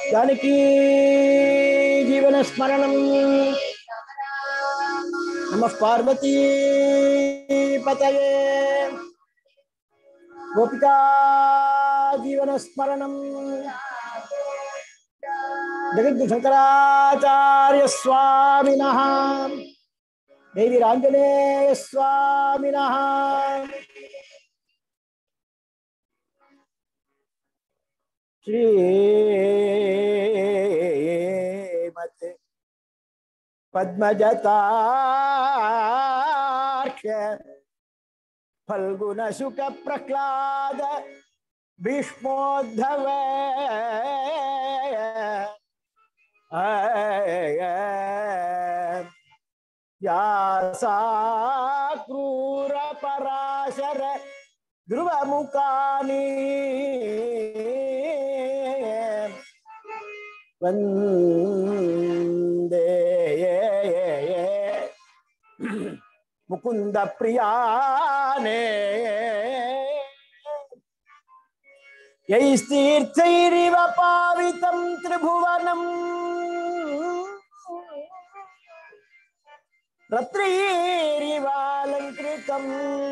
जानकी जीवनस्मरणम् नमः पार्वती पतये गोपिका जीवनस्मरणम् जगद्गुशङ्कराचार्यस्वामिनः देवीराञ्जनेयस्वामिनः श्रीमते पद्मजतार्क्ष्य फल्गुनशुक प्रह्लाद भीष्मोद्धव व्यासा क्रूर पराशर ध्रुवमुखानि वन्दे मुकुन्द प्रियाने यैस्तीर्थैरिव पावितं त्रिभुवनम् रत्नैरिवालङ्कृतम्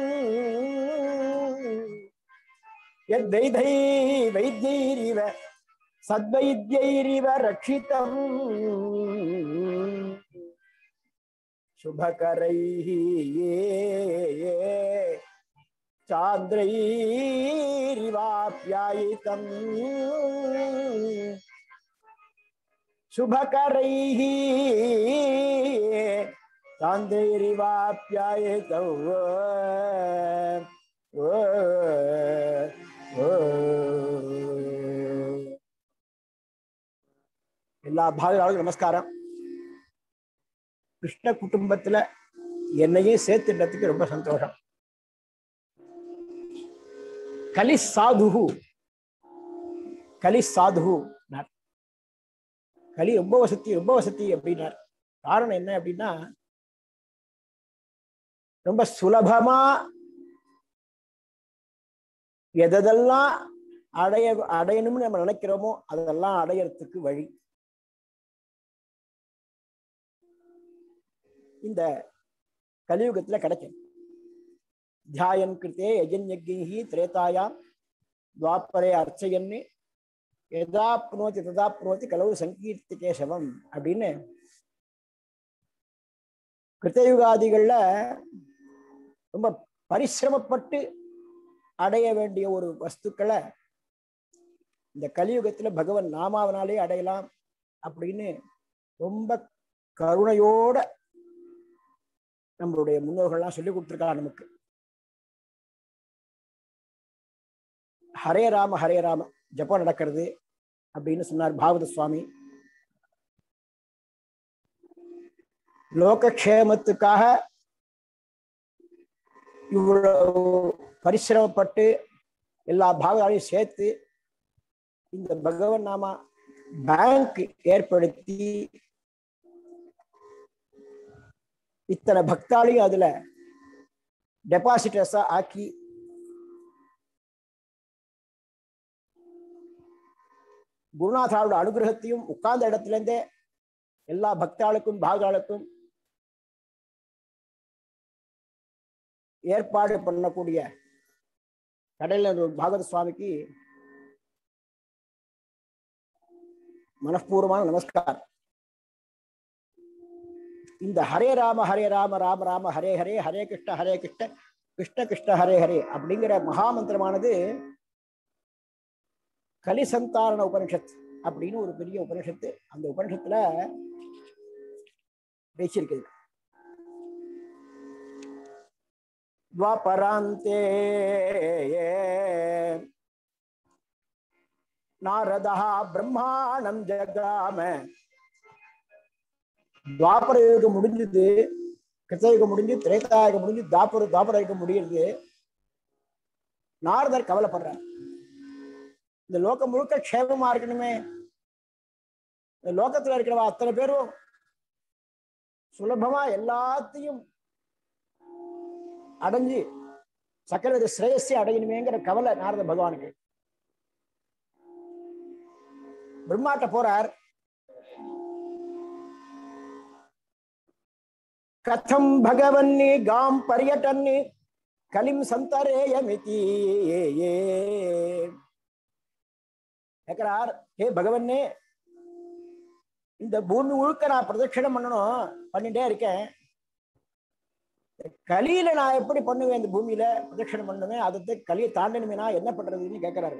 यद्वैधै वैद्यैरिव सद्वैद्यैरिव रक्षितम् शुभकरैः चान्द्रैरिवाप्यायितम् शुभकरैः चान्द्रैरिवाप्यायितौ எல்லா பாகங்களுக்கும் நமஸ்காரம் கிருஷ்ண குடும்பத்துல என்னையும் சேர்த்துட்டதுக்கு ரொம்ப சந்தோஷம் கலி சாதுகு கலி சாதுகு கலி ரொம்ப வசதி ரொம்ப வசதி அப்படின்னார் காரணம் என்ன அப்படின்னா ரொம்ப சுலபமா எதெல்லாம் அடைய அடையணும்னு நம்ம நினைக்கிறோமோ அதெல்லாம் அடையறதுக்கு வழி இந்த கலியுகத்துல கிடைக்கும் தியாயன் கிருத்தே யஜன்யஜி திரேதாயாம் துவாப்பரே அர்ச்சயன்னு எதா புனோதி ததா புனோதி கலவு சங்கீர்த்தி கேசவம் அப்படின்னு கிருத்தயுகாதிகள்ல ரொம்ப பரிசிரமப்பட்டு அடைய வேண்டிய ஒரு வஸ்துக்களை இந்த கலியுகத்துல பகவன் நாமாவனாலே அடையலாம் அப்படின்னு ரொம்ப கருணையோட நம்மளுடைய முன்னோர்கள்லாம் சொல்லி கொடுத்துருக்காங்க நமக்கு ஹரே ராம ஹரே ராம ஜப்பம் நடக்கிறது அப்படின்னு சொன்னார் பாகவத சுவாமி லோகக்ஷேமத்துக்காக இவ்வளவு பரிசிரமப்பட்டு எல்லா பாகங்களையும் சேர்த்து இந்த பகவன் நாமா பேங்க் ஏற்படுத்தி இத்தனை பக்தாலையும் அதுல டெபாசிட்டர்ஸா ஆக்கி குருநாதாவோட அனுகிரகத்தையும் உட்கார்ந்த இடத்துல இருந்தே எல்லா பக்தாளுக்கும் பாகாளுக்கும் ஏற்பாடு பண்ணக்கூடிய கடையில பாகவத சுவாமிக்கு மனப்பூர்வமான நமஸ்காரம் இந்த ஹரே ராம ஹரே ராம ராம ராம ஹரே ஹரே ஹரே கிருஷ்ண ஹரே கிருஷ்ண கிருஷ்ண கிருஷ்ண ஹரே ஹரே அப்படிங்கிற மகாமந்திரமானது கலிசந்தாரண உபனிஷத் அப்படின்னு ஒரு பெரிய உபனிஷத்து அந்த உபனிஷத்துல பேசியிருக்குது द्वापरान्ते नारदः ब्रह्माणं ஜகாம துவாபர யுகம் முடிஞ்சது கிருத்தயுகம் முடிஞ்சு திரேதாயுகம் முடிஞ்சு தாப்பர துவாபர யுகம் முடியுது நாரதர் கவலைப்படுறார் இந்த லோகம் முழுக்க க்ஷேமமா இருக்கணுமே இந்த லோகத்துல இருக்கிறவா அத்தனை பேரும் சுலபமா எல்லாத்தையும் அடைஞ்சு சக்கரவர்த்தி ஸ்ரேயஸை அடையணுமேங்கிற கவலை நாரத பகவானுக்கு பிரம்மாட்ட போறார் கதம் பகவன்னி காம் பரியட்டன்னி கலிம் சந்தரேயமிதி கேட்கிறார் ஹே பகவன்னே இந்த பூமி முழுக்க நான் பிரதட்சணம் பண்ணணும் பண்ணிட்டே இருக்கேன் கலியில நான் எப்படி பண்ணுவேன் இந்த பூமியில பிரதட்சணம் பண்ணுவேன் அதை கலியை தாண்டணுமே நான் என்ன பண்றதுன்னு கேட்கிறாரு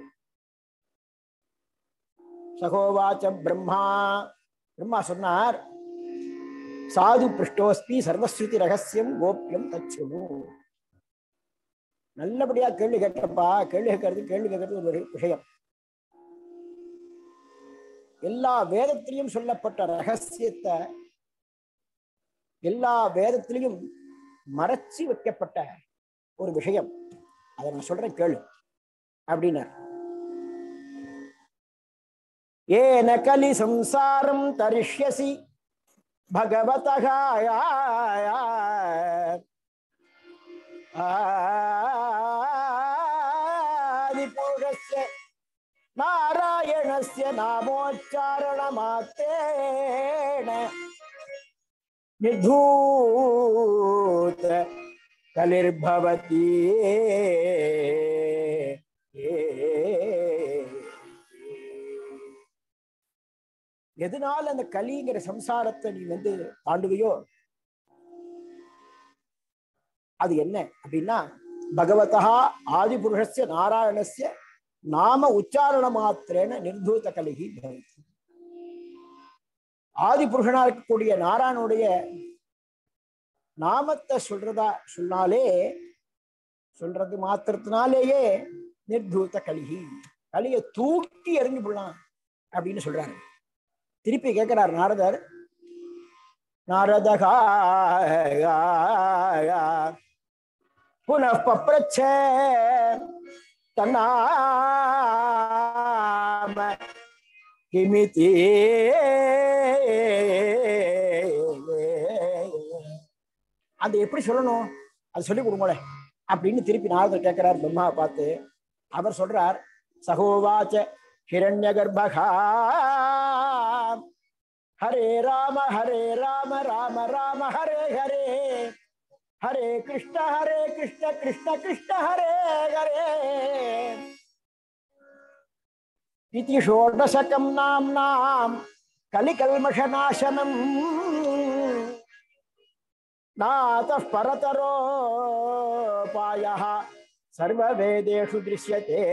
சகோவாச்ச பிரம்மா பிரம்மா சொன்னார் சாது பிருஷ்டோஸ்மி சர்வஸ்ருதி ரகசியம் கோப்பியம் தச்சுனு நல்லபடியா கேள்வி கேட்டப்பா கேள்வி கேட்கறது கேள்வி கேட்கறது ஒரு விஷயம் எல்லா வேதத்திலையும் சொல்லப்பட்ட ரகசியத்தை எல்லா வேதத்திலையும் மறைச்சு வைக்கப்பட்ட ஒரு விஷயம் அதை நான் சொல்றேன் கேளு அப்படின்னார் ஏன கலி சம்சாரம் தரிஷ்யசி பகவதகா ஆதிபூரஸ்ய நாராயணஸ்ய நாமோச்சாரணமாத்தேன நிதூத கலிர்பவதி எதனால அந்த கலிங்கிற சம்சாரத்தை நீ வந்து தாண்டுவையோ அது என்ன அப்படின்னா பகவதா ஆதிபுருஷஸ்ய நாராயணஸ்ய நாம உச்சாரண மாத்திரேன நிர்தூத கலிகி பவதி ஆதிபுருஷனா இருக்கக்கூடிய நாராயணனுடைய நாமத்தை சொல்றதா சொன்னாலே சொல்றது மாத்திரத்தினாலேயே நிர்தூத கலிகி கலிய தூக்கி எறிஞ்சு போடலாம் அப்படின்னு சொல்றாரு திருப்பி கேட்கிறார் நாரதர் நாரதகா புனః பப்ரச்ச தன்னாம கிமிதி அந்த எப்படி சொல்லணும் அது சொல்லி கொடுங்களே அப்படின்னு திருப்பி நாரதர் கேட்கிறார் பிரம்மாவை பார்த்து அவர் சொல்றார் சகோவாச்ச ஹிரண்ய கர்ப்பகா ஹரே ராம ஹரே ராம ராம ராம ஹரே ஹரே ஹரே கிருஷ்ண ஹரே கிருஷ்ண கிருஷ்ண கிருஷ்ண ஹரே ஹரே इति षोडशकं नाम्नां कलिकल्मषनाशनम् नातः परतरोपायः सर्ववेदेषु दृश्यते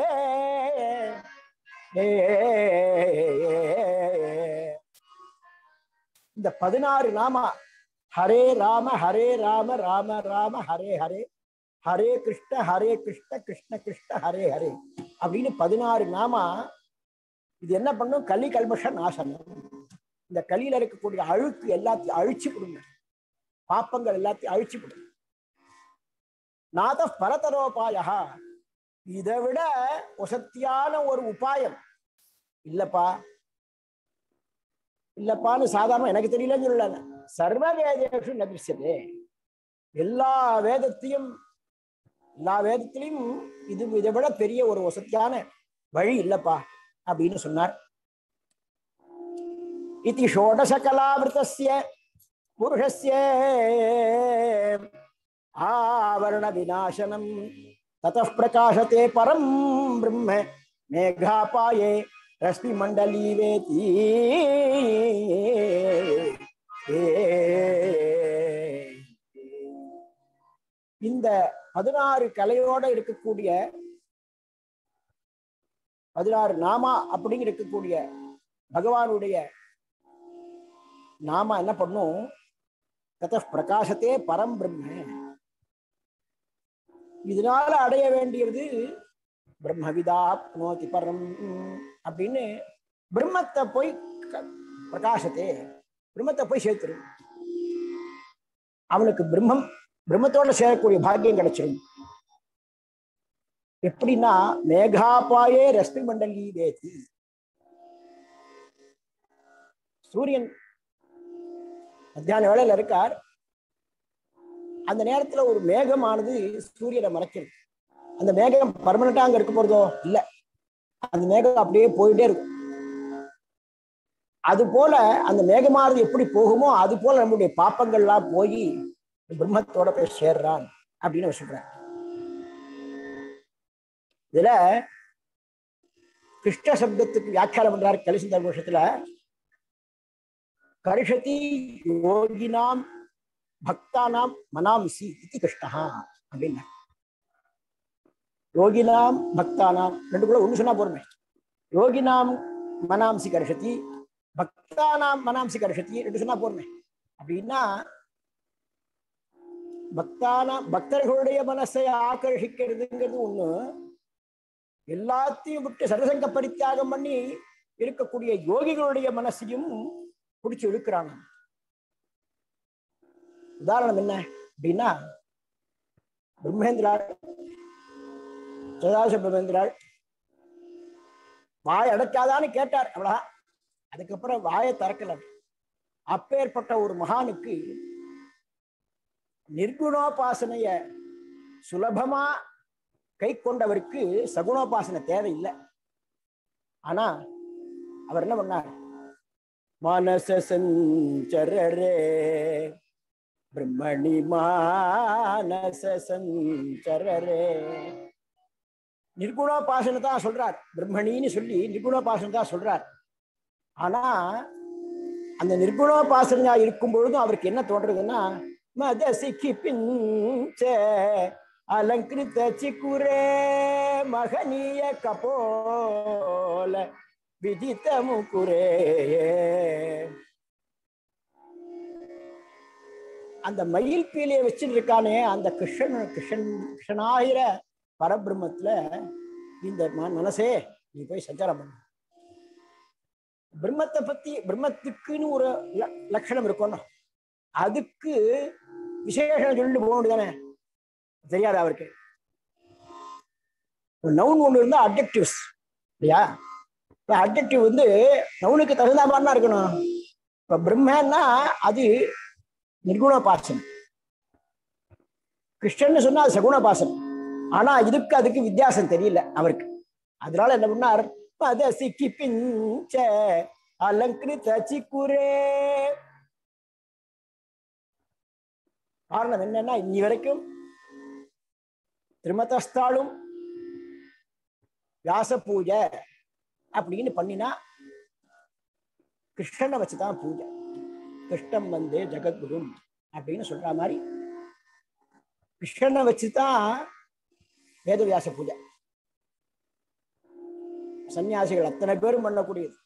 இந்த பதினாறு நாம ஹரே ராம ஹரே ராம ராம ராம ஹரே ஹரே ஹரே கிருஷ்ண ஹரே கிருஷ்ண கிருஷ்ண கிருஷ்ண ஹரே ஹரே அப்படின்னு பதினாறு நாமா இது என்ன பண்ணும் கலி கல்மஷ நாசனம் இந்த கலியில இருக்கக்கூடிய அழுக்கு எல்லாத்தையும் அழிச்சு கொடுங்க பாப்பங்கள் எல்லாத்தையும் அழிச்சு கொடுங்க நாத பரதரோபாயா இதை விட வசத்தியான ஒரு உபாயம் இல்லப்பா இல்லப்பான்னு சாதாரண எனக்கு தெரியலன்னு சொல்லல சர்வ வேதேஷு நபிஷதே எல்லா வேதத்தையும் எல்லா வேதத்திலையும் இது இதை விட பெரிய ஒரு வசதியான வழி இல்லப்பா அப்படின்னு சொன்னார் இது ஷோடச கலாவிருத்தஸ்ய புருஷஸ்ய ஆவரண விநாசனம் தத பிரகாசத்தே பரம் பிரம்ம மேகாபாயே ரஷ்மி மண்டலி வேதி இந்த பதினாறு கலையோட இருக்கக்கூடிய பதினாறு நாமா அப்படின்னு இருக்கக்கூடிய பகவானுடைய நாம என்ன பண்ணும் தத பிரகாசத்தே பரம் பிரம்ம இதனால அடைய வேண்டியது பிரம்மவிதா நோதி பரம் அப்படின்னு பிரம்மத்தை போய் க- பிரகாசத்தே பிரம்மத்தை போய் சேர்த்துரும் அவனுக்கு பிரம்மம் பிரம்மத்தோட சேரக்கூடிய பாக்கியம் கிடைச்சிரும் எப்படின்னா மேகாபாயே ரஷ்மி மண்டலி வேதி சூரியன் மத்தியான வேளையில இருக்கார் அந்த நேரத்துல ஒரு மேகமானது சூரியனை மறைக்கிறது அந்த மேகம் பர்மனண்டா அங்க இருக்க போறதோ இல்ல அந்த மேகம் அப்படியே போயிட்டே இருக்கும் அது போல அந்த மேகமானது எப்படி போகுமோ அது போல நம்முடைய பாப்பங்கள்லாம் போய் பிரம்மத்தோட போய் சேர்றான் அப்படின்னு அவர் சொல்றார் இதுல கிருஷ்ண சப்தத்துக்கு வியாக்கியானம் பண்றார் கலிசுந்தர கோஷத்துல கரிஷதி யோகினாம் பக்தானாம் மனாம்சி இது கிருஷ்ணா அப்படின்னா யோகினாம் பக்தானாம் ரெண்டு கூட ஒண்ணு சொன்னா போருமே யோகினாம் மனாம்சி கரிஷதி பக்தானாம் மனாம்சி கரிஷதி ரெண்டு சொன்னா போருமே அப்படின்னா பக்தானா பக்தர்களுடைய மனசை ஆக்கர்ஷிக்கிறதுங்கிறது ஒண்ணு எல்லாத்தையும் விட்டு சரசங்க பரித்தியாகம் பண்ணி இருக்கக்கூடிய யோகிகளுடைய மனசையும் பிடிச்சு இழுக்கிறாங்க உதாரணம் என்ன அப்படின்னா பிரம்மேந்திராள் சதாச பிரம்மேந்திராள் வாய் அடைக்காதான்னு கேட்டார் அவ்வளோ அதுக்கப்புறம் வாயை திறக்கல அப்பேற்பட்ட ஒரு மகானுக்கு நிர்குணோபாசனைய சுலபமா கை கொண்டவருக்கு சகுணோபாசனை தேவையில்லை ஆனா அவர் என்ன பண்ணார் மானச சஞ்சரரே பிரம்மணி மானச சஞ்சரரே நிர்குணோபாசனை தான் சொல்றார் பிரம்மணின்னு சொல்லி நிர்குணோபாசனை தான் சொல்றார் ஆனா அந்த நிர்குணோபாசனையா இருக்கும் பொழுதும் அவருக்கு என்ன தோன்றதுன்னா மதசிக்கு பிஞ்ச அலங்கிருத்த சிக்குரே மகனீய கபோல விதித்த முக்குரே அந்த மயில் பீலியை வச்சுட்டு இருக்கானே அந்த கிருஷ்ணன் கிருஷ்ணன் கிருஷ்ணனாகிற பரபிரம்மத்துல இந்த ம- மனசே நீ போய் சஞ்சாரம் பண்ணு பிரம்மத்தை பத்தி பிரம்மத்துக்குன்னு ஒரு ல- லட்சணம் இருக்கணும் அதுக்கு விசேஷம் சொல்லிட்டு போக வேண்டியதானே தெரியாது அவருக்கு நவுன் ஒண்ணு இருந்தா அப்ஜெக்டிவ்ஸ் இல்லையா இப்ப அப்ஜெக்டிவ் வந்து நவுனுக்கு தகுந்த மாதிரி தான் இருக்கணும் இப்ப பிரம்மன்னா அது நிர்குணோபாசனம் கிருஷ்ணன் சொன்னா அது சகுணோபாசனம் ஆனா இதுக்கு அதுக்கு வித்தியாசம் தெரியல அவருக்கு அதனால என்ன பண்ணார் பத சிக்கி பிஞ்ச அலங்கிருத்த சிக்குரே காரணம் என்னன்னா இன்னி வரைக்கும் திருமதஸ்தாலும் வியாச பூஜை அப்படின்னு பண்ணினா கிருஷ்ணனை வச்சுதான் பூஜை கிருஷ்ணம் வந்து ஜெகத்குரும் அப்படின்னு சொல்ற மாதிரி கிருஷ்ணனை வச்சுதான் வேதவியாச பூஜை சன்னியாசிகள் அத்தனை பேரும் பண்ணக்கூடியது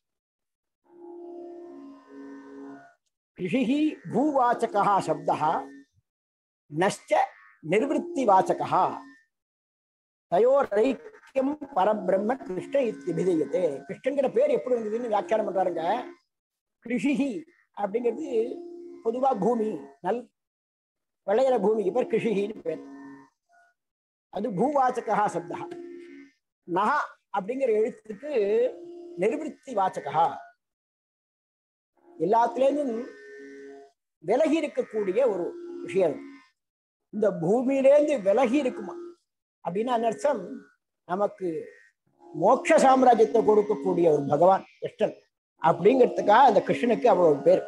கிருஷி பூவாச்சகா சப்தா நஷ்ட நிர்வத்திவாச்சகா தயோரைக்கியம் பரபிரம்ம கிருஷ்ண இத்திபிதயத்தே கிருஷ்ணங்கிற பேர் எப்படி இருந்ததுன்னு வியாக்கியானம் பண்றாருங்க கிருஷிஹி அப்படிங்கிறது பொதுவா பூமி நல் விளையிற பூமிக்கு பேர் கிருஷிஹின்னு பேர் அது பூவாச்சகா சப்தா நக அப்படிங்கிற எழுத்துக்கு நிர்வத்தி வாச்சகா எல்லாத்துலேருந்தும் விலகி இருக்கக்கூடிய ஒரு விஷயம் இந்த பூமியிலேருந்து விலகி இருக்குமா அப்படின்னா என்ன அர்த்தம் நமக்கு மோட்ச சாம்ராஜ்யத்தை கொடுக்கக்கூடிய ஒரு பகவான் கிருஷ்ணன் அப்படிங்கிறதுக்காக அந்த கிருஷ்ணனுக்கு அவ்வளவு பேர்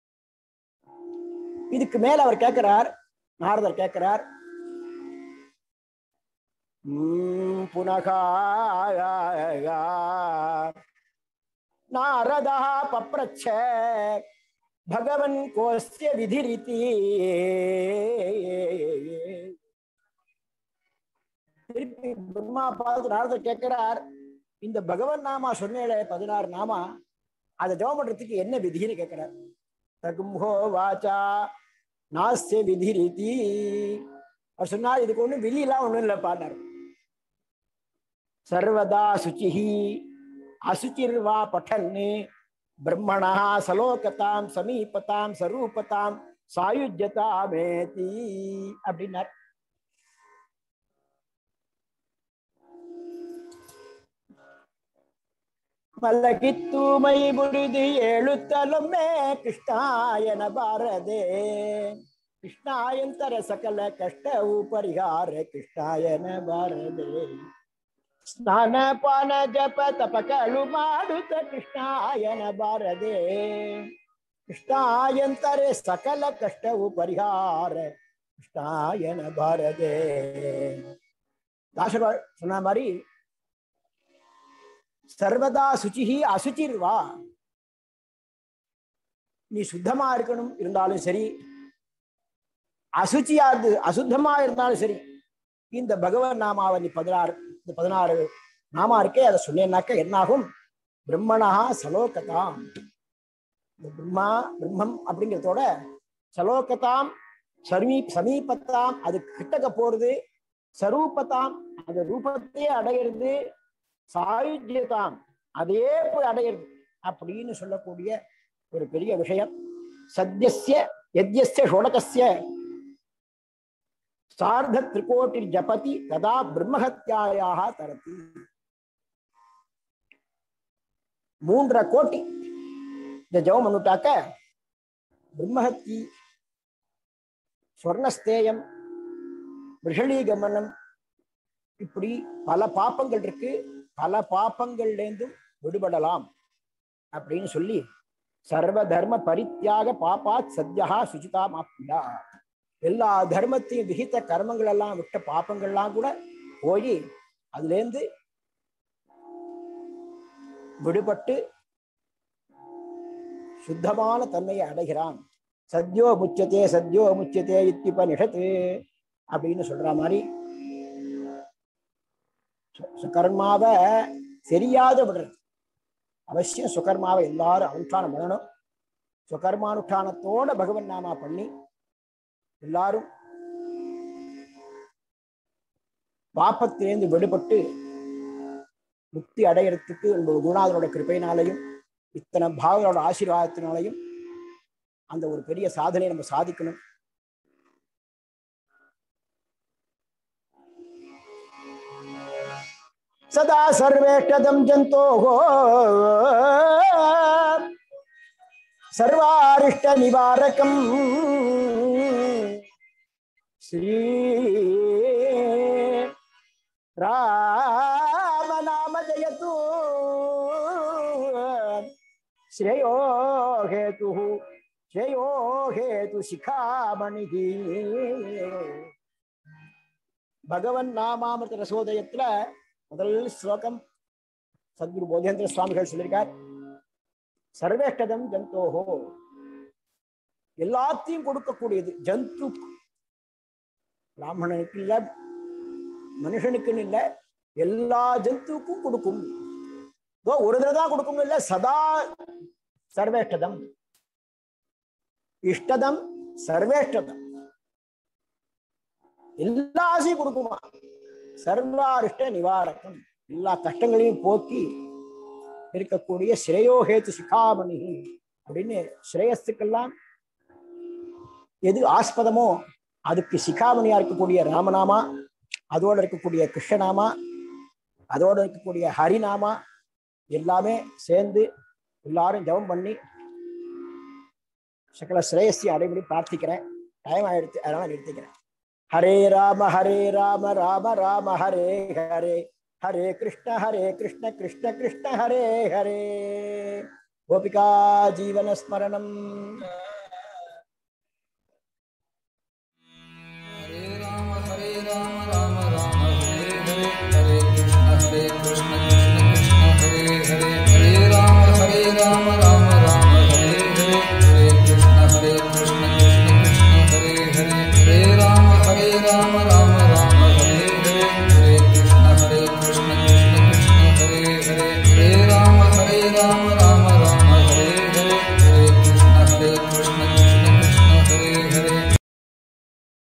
இதுக்கு மேல அவர் கேட்கிறார் நாரதர் கேட்கிறார் ம், புனகா நாரதா பப்ரச்ச பகவன் கோஸ்ய விதிரிதி திருப்பி பிரம்மா பார்த்து நாரதர் கேட்கிறார் இந்த பகவன் நாமா சொன்னேளே பதினாறு நாமா அதை ஜெபம் பண்றதுக்கு என்ன விதின்னு கேட்கிறார் தகும்ஹோ வாச்சா நாஸ்ய விதிரிதி அவர் சொன்னார் இதுக்கு ஒண்ணும் விதியெல்லாம் ஒண்ணும் இல்லை பாடினார் சர்வதா சுச்சிஹி அசுச்சிர்வா பठन् பிரம்மணா சலோகதாம் சமீபதாம் சரூபதாம் சாயுஜ்யதாமேதி அப்படின்னார் மல்லகித்தூமை புரிது எழுத்தலுமே கிருஷ்ணாயன பாரதே கிருஷ்ணாயந்தர சகல கஷ்ட உபரிகார கிருஷ்ணாயன பாரதே ಸ್ನಾನ ಪಾನ ಜಪ ತಪಕಳು ಮಾಡುತ್ತ ಕೃಷ್ಣಾಯನ ಬಾರದೆ ಕೃಷ್ಣಾಯಂತರೆ ಸಕಲ ಕಷ್ಟವು ಪರಿಹಾರ ಕೃಷ್ಣಾಯನ ಬಾರದೆ தாசர் சொன்ன மாதிரி சர்வதா சுச்சிஹி அசுச்சிர்வா நீ சுத்தமா இருக்கணும் இருந்தாலும் சரி அசுச்சியா இருந்து அசுத்தமா இருந்தாலும் சரி இந்த பகவன் நாமாவை நீ பதினாறு இந்த பதினாறு நாமா இருக்கே அதை சொன்னேன்னாக்க என்னாகும் பிரம்மணா சலோகதாம் இந்த பிரம்மா பிரம்மம் அப்படிங்கிறதோட சலோகதாம் சமீ சமீபத்தாம் அது கிட்டக்க போறது சரூபத்தாம் அந்த ரூபத்தையே அடையிறது சாயுஜ்யதாம் அதையே போய் அடையிறது அப்படின்னு சொல்லக்கூடிய ஒரு பெரிய விஷயம் சத்யஸ்ய யத்யஸ்ய ஷோடகஸ்ய சார்த திரிகோட்டி ஜபதி ததா பிரம்மஹத்யாயாக தரதி மூன்றரை கோட்டி இந்த ஜபம் வந்துட்டாக்க பிரம்மஹத்தி ஸ்வர்ணஸ்தேயம் விஷலீகமனம் இப்படி பல பாப்பங்கள் இருக்கு பல பாப்பங்கள்லேருந்தும் விடுபடலாம் அப்படின்னு சொல்லி சர்வ தர்ம பரித்தியாக பாப்பாத் சத்யா சுஜிதா மாப்பியா எல்லா தர்மத்தையும் விகித்த கர்மங்கள் எல்லாம் விட்ட பாப்பங்கள்லாம் கூட போய் அதுலேருந்து விடுபட்டு சுத்தமான தன்மையை அடைகிறான் சத்யோ முச்சத்தே சத்யோ முச்சத்தே இத்தியுபனிஷத்து அப்படின்னு சொல்ற மாதிரி சு- சுகர்மாவை தெரியாத விடுறது அவசியம் சுகர்மாவை எல்லாரும் அனுஷ்டானம் பண்ணணும் சுகர்மானுஷ்டானத்தோட பகவன் நாமா பண்ணி எல்லாரும் பாப்பத்திலேருந்து விடுபட்டு முக்தி அடையறதுக்கு உங்களோட குருநாதனோட கிருபையினாலையும் இத்தனை பாகங்களோட ஆசீர்வாதத்தினாலையும் அந்த ஒரு பெரிய சாதனையை நம்ம சாதிக்கணும் சதா சர்வேஷ்டதம் ஜந்தோகோ சர்வாரிஷ்ட நிவாரகம் ஸ்ரீ ராமநாம ஜயது ஸ்ரேயோ ஹேது ஸ்ரேயோ ஹேது சிகாமணி பகவன் நாமாமிருத ரசோதயத்துல முதல் ஸ்லோகம் சத்குரு போதேந்திர சுவாமிகள் சொல்லியிருக்கார் சர்வேஷ்டதம் ஜந்தோஹோ எல்லாத்தையும் கொடுக்கக்கூடியது ஜந்து பிராமணனுக்கு இல்ல மனுஷனுக்குன்னு இல்ல எல்லா ஜந்துவுக்கும் கொடுக்கும் இதோ ஒரு தடவை தான் கொடுக்கும் இல்ல சதா சர்வேஷ்டதம் இஷ்டதம் சர்வேஷ்டதம் எல்லா ஆசையும் கொடுக்குமா சர்வாரிஷ்ட நிவாரகம் எல்லா கஷ்டங்களையும் போக்கி இருக்கக்கூடிய ஸ்ரேயோஹேத்து சிகாமணி அப்படின்னு ஸ்ரேயஸுக்கெல்லாம் எது ஆஸ்பதமோ அதுக்கு சிகாமணியா இருக்கக்கூடிய ராமநாமா அதோட இருக்கக்கூடிய கிருஷ்ணநாமா அதோட இருக்கக்கூடிய ஹரிநாமா எல்லாமே சேர்ந்து எல்லாரும் ஜெபம் பண்ணி சகல ஸ்ரேயஸை அடைபடி பிரார்த்திக்கிறேன் டைம் ஆயிடுச்சு அதனால நிறுத்திக்கிறேன் ஹரே ராம ஹரே ராம ராம ராம ஹரே ஹரே ஹரே கிருஷ்ண ஹரே கிருஷ்ண கிருஷ்ண கிருஷ்ண ஹரே ஹரே கோபிகா ஜீவன ஸ்மரணம் हरे राम हरे राम राम राम हरे हरे हरे कृष्ण हरे कृष्ण कृष्ण कृष्ण हरे हरे हरे राम हरे राम राम